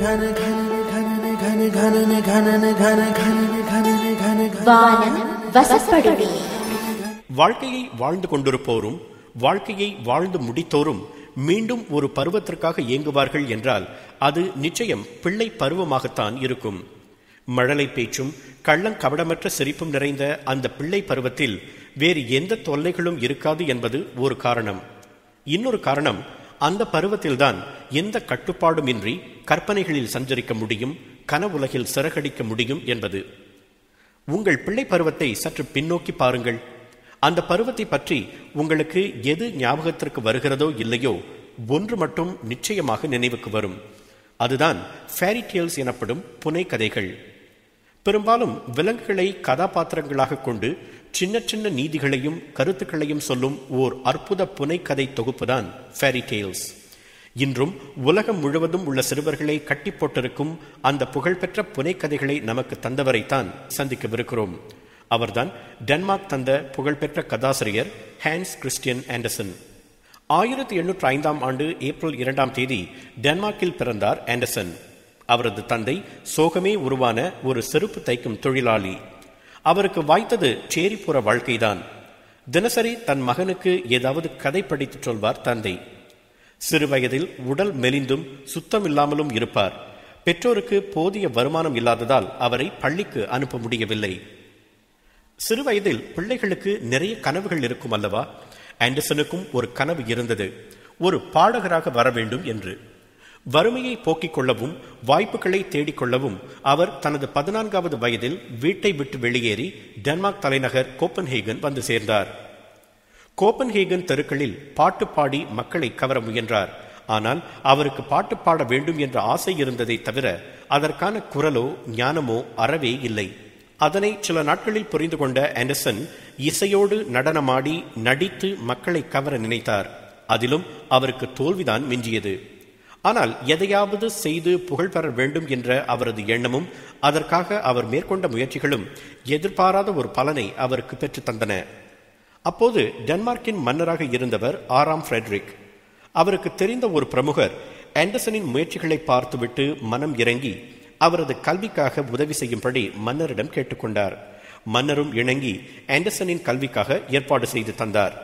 வானம் வசப்படுமே வாழ்க்கையை வாழ்ந்து கொண்டிருப்போரும் வாழ்க்கையை வாழ்ந்து முடித்தோரும் மீண்டும் ஒரு பருவத்திற்காக இயங்குவார்கள் என்றால் அது நிச்சயம் பிள்ளை பருவமாகத்தான் இருக்கும் மழலை பேச்சும் கள்ளங்கபடமற்ற சிரிப்பும் நிறைந்த அந்த பிள்ளை பருவத்தில் வேறு எந்த தொல்லைகளும் இருக்காது என்பது ஒரு காரணம் இன்னொரு காரணம் அந்த பருவத்தில்தான் எந்த கட்டுப்பாடும் இன்றி கற்பனைகளில் சஞ்சரிக்க முடியும் கனவுலகில் சிறகடிக்க முடியும் என்பது உங்கள் பிள்ளை பருவத்தை சற்று பின்னோக்கி பாருங்கள் அந்த பருவத்தை பற்றி உங்களுக்கு எது ஞாபகத்திற்கு வருகிறதோ இல்லையோ ஒன்று மட்டும் நிச்சயமாக நினைவுக்கு வரும் அதுதான் ஃபேரி டேல்ஸ் எனப்படும் புனை கதைகள் பெரும்பாலும் விலங்குகளை கதாபாத்திரங்களாக கொண்டு சின்ன சின்ன நீதிகளையும் கருத்துக்களையும் சொல்லும் ஓர் அற்புத புனைக்கதை தொகுப்புதான் ஃபேரி டேல்ஸ் இன்றும் உலகம் முழுவதும் உள்ள சிறுவர்களை கட்டி போட்டிருக்கும் அந்த புகழ்பெற்ற புனைக்கதைகளை நமக்கு தந்தவரைத்தான் சந்திக்கவிருக்கிறோம் அவர்தான் டென்மார்க் தந்த புகழ்பெற்ற கதாசிரியர் ஹான்ஸ் கிறிஸ்டியன் ஆண்டர்சன் ஆயிரத்தி எண்ணூற்று ஐந்தாம் ஆண்டு ஏப்ரல் இரண்டாம் தேதி டென்மார்க்கில் பிறந்தார் ஆண்டர்சன் அவரது தந்தை சோகமே உருவான ஒரு செருப்பு தைக்கும் தொழிலாளி அவருக்கு வாய்த்தது சேரிப்புற வாழ்க்கைதான் தினசரி தன் மகனுக்கு ஏதாவது கதை படித்துச் சொல்வார் தந்தை சிறுவயதில் உடல் மெலிந்தும் சுத்தமில்லாமலும் இருப்பார் பெற்றோருக்கு போதிய வருமானம் இல்லாததால் அவரை பள்ளிக்கு அனுப்ப முடியவில்லை சிறுவயதில் பிள்ளைகளுக்கு நிறைய கனவுகள் இருக்கும் அல்லவா ஆண்டர்சனுக்கும் ஒரு கனவு இருந்தது ஒரு பாடகராக வர வேண்டும் என்று வறுமையை போக்கிக் கொள்ளவும் வாய்ப்புகளை தேடிக்கொள்ளவும் அவர் தனது பதினான்காவது வயதில் வீட்டை விட்டு வெளியேறி டென்மார்க் தலைநகர் கோப்பன்ஹேகன் வந்து சேர்ந்தார் கோப்பன்ஹேகன் தெருக்களில் பாட்டு பாடி மக்களை கவர முயன்றார் ஆனால் அவருக்கு பாட்டு பாட வேண்டும் என்ற ஆசை இருந்ததை தவிர அதற்கான குரலோ ஞானமோ அறவே இல்லை அதனை சில நாட்களில் புரிந்து கொண்ட ஆண்டர்சன் இசையோடு நடனமாடி நடித்து மக்களை கவர நினைத்தார் அதிலும் அவருக்கு தோல்விதான் மிஞ்சியது ஆனால் எதையாவது செய்து புகழ் பெற வேண்டும் என்ற அவரது எண்ணமும் அதற்காக அவர் மேற்கொண்ட முயற்சிகளும் எதிர்பாராத ஒரு பலனை அவருக்கு பெற்றுத் தந்தன அப்போது டென்மார்க்கின் மன்னராக இருந்தவர் ஆறாம் ஃப்ரெட்ரிக் அவருக்கு தெரிந்த ஒரு பிரமுகர் ஆண்டர்சனின் முயற்சிகளை பார்த்துவிட்டு மனம் இறங்கி அவரது கல்விக்காக உதவி செய்யும்படி மன்னரிடம் கேட்டுக்கொண்டார் மன்னரும் இணங்கி ஆண்டர்சனின் கல்விக்காக ஏற்பாடு செய்து தந்தார்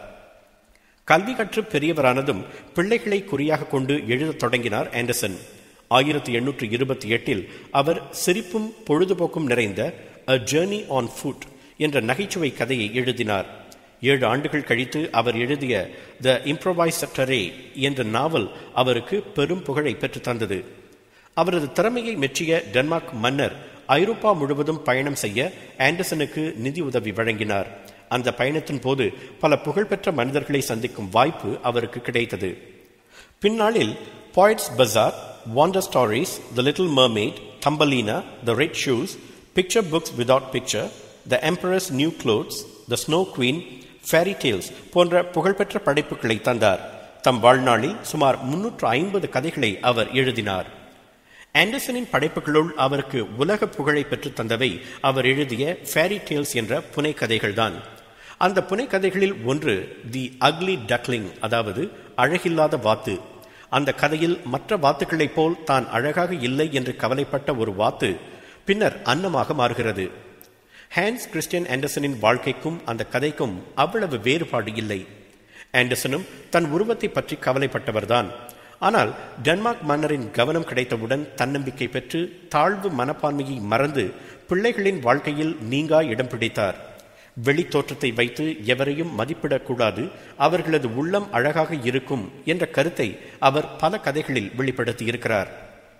கல்வி கற்று பெரியவரானதும் பிள்ளைகளை குறியாக கொண்டு எழுதத் தொடங்கினார் ஆண்டர்சன் ஆயிரத்தி எண்ணூற்று இருபத்தி எட்டில் அவர் சிரிப்பும் பொழுதுபோக்கும் நிறைந்த அ ஜேர்னி ஆன் ஃபுட் என்ற நகைச்சுவை கதையை எழுதினார் ஏழு ஆண்டுகள் கழித்து அவர் எழுதிய த இம்ப்ரோவைசட்டரே என்ற நாவல் அவருக்கு பெரும் புகழை பெற்று தந்தது அவரது திறமையை மெச்சிய டென்மார்க் மன்னர் ஐரோப்பா முழுவதும் பயணம் செய்ய ஆண்டர்சனுக்கு நிதி உதவி வழங்கினார் அந்த பயணத்தின் போது பல புகழ்பெற்ற மனிதர்களை சந்திக்கும் வாய்ப்பு அவருக்கு கிடைத்தது பின்னாளில் poet's bazaar wonder stories the little mermaid Thumbelina the red shoes picture books without picture the emperor's new clothes the snow queen fairy tales போன்ற புகழ்பெற்ற படைப்புகளை தந்தார் தம் வாழ்நாளில் சுமார் முன்னூற்று ஐம்பது கதைகளை அவர் எழுதினார் ஆண்டர்சனின் படைப்புகளுள் அவருக்கு உலக புகழை பெற்றுத் தந்தவை அவர் எழுதிய ஃபேரி டேல்ஸ் என்ற புனைக்கதைகள்தான் அந்த புனைக்கதைகளில் ஒன்று தி அக்லி டக்லிங் அதாவது அழகில்லாத வாத்து அந்த கதையில் மற்ற வாத்துக்களைப் போல் தான் அழகாக இல்லை என்று கவலைப்பட்ட ஒரு வாத்து பின்னர் அன்னமாக மாறுகிறது ஹான்ஸ் கிறிஸ்டியன் ஆண்டர்சனின் வாழ்க்கைக்கும் அந்த கதைக்கும் அவ்வளவு வேறுபாடு இல்லை ஆண்டர்சனும் தன் உருவத்தை பற்றி கவலைப்பட்டவர்தான் ஆனால் டென்மார்க் மன்னரின் கவனம் கிடைத்தவுடன் தன்னம்பிக்கை பெற்று தாழ்வு மனப்பான்மையை மறந்து பிள்ளைகளின் வாழ்க்கையில் நீங்கா இடம் பிடித்தார் வெளி தோற்றத்தை வைத்து எவரையும் மதிப்பிடக்கூடாது அவர்களது உள்ளம் அழகாக இருக்கும் என்ற கருத்தை அவர் பல கதைகளில் வெளிப்படுத்தி இருக்கிறார்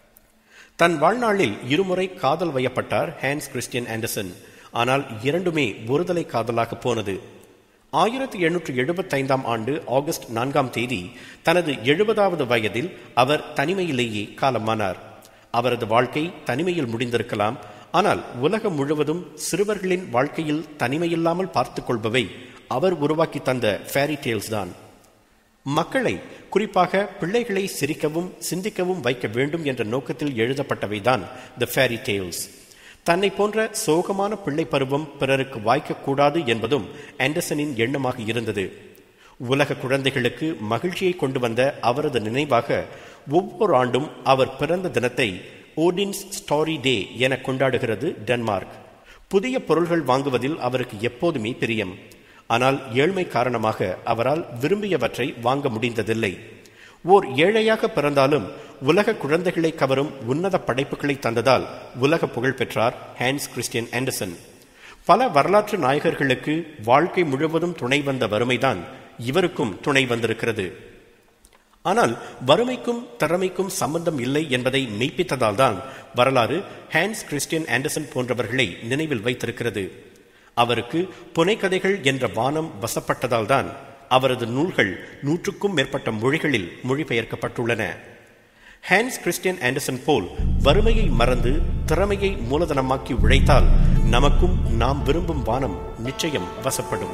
தன் வாழ்நாளில் இருமுறை காதல் வயப்பட்டார் ஹான்ஸ் கிறிஸ்டியன் ஆண்டர்சன் ஆனால் இரண்டுமே ஒருதலை காதலாக போனது ஆயிரத்தி எண்ணூற்று எழுபத்தைந்தாம் ஆண்டு ஆகஸ்ட் நான்காம் தேதி தனது எழுபதாவது வயதில் அவர் தனிமையிலேயே காலமானார் அவரது வாழ்க்கை தனிமையில் முடிந்திருக்கலாம் ஆனால் உலகம் முழுவதும் சிறுவர்களின் வாழ்க்கையில் தனிமையில்லாமல் பார்த்துக் கொள்பவை அவர் உருவாக்கி தந்த ஃபேரி டேல்ஸ் தான் மக்களை குறிப்பாக பிள்ளைகளை சிரிக்கவும் சிந்திக்கவும் வைக்க வேண்டும் என்ற நோக்கத்தில் எழுதப்பட்டவைதான் த ஃபேரி டேல்ஸ் தன்னை போன்ற சோகமான பிள்ளை பருவம் பிறருக்கு வாய்க்கக்கூடாது என்பதும் ஆண்டர்சனின் எண்ணமாக இருந்தது உலக குழந்தைகளுக்கு மகிழ்ச்சியை கொண்டு வந்த அவரது நினைவாக ஒவ்வொரு ஆண்டும் அவர் பிறந்த தினத்தை ஓடின்ஸ் ஸ்டாரி டே என கொண்டாடுகிறது டென்மார்க் புதிய பொருள்கள் வாங்குவதில் அவருக்கு எப்போதுமே பிரியம் ஆனால் ஏழ்மை காரணமாக அவரால் விரும்பியவற்றை வாங்க முடிந்ததில்லை ஓர் ஏழையாக பிறந்தாலும் உலக குழந்தைகளை கவரும் உன்னத படைப்புகளை தந்ததால் உலக புகழ் பெற்றார் ஹான்ஸ் கிறிஸ்டியன் ஆண்டர்சன் பல வரலாற்று நாயகர்களுக்கு வாழ்க்கை முழுவதும் துணை வந்த வறுமைதான் இவருக்கும் துணை வந்திருக்கிறது ஆனால் வறுமைக்கும் திறமைக்கும் சம்பந்தம் இல்லை என்பதை மெய்ப்பித்ததால் தான் வரலாறு ஹான்ஸ் கிறிஸ்டியன் ஆண்டர்சன் போன்றவர்களை நினைவில் வைத்திருக்கிறது அவருக்கு புனைக்கதைகள் என்ற வானம் வசப்பட்டதால் தான் அவரது நூல்கள் நூற்றுக்கும் மேற்பட்ட மொழிகளில் மொழிபெயர்க்கப்பட்டுள்ளன ஹான்ஸ் கிறிஸ்டியன் ஆண்டர்சன் போல் வறுமையை மறந்து திறமையை மூலதனமாக்கி உழைத்தால் நமக்கும் நாம் விரும்பும் வானம் நிச்சயம் வசப்படும்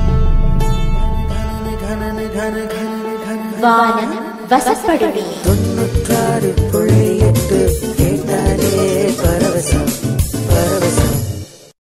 வானம் வசப்படுமே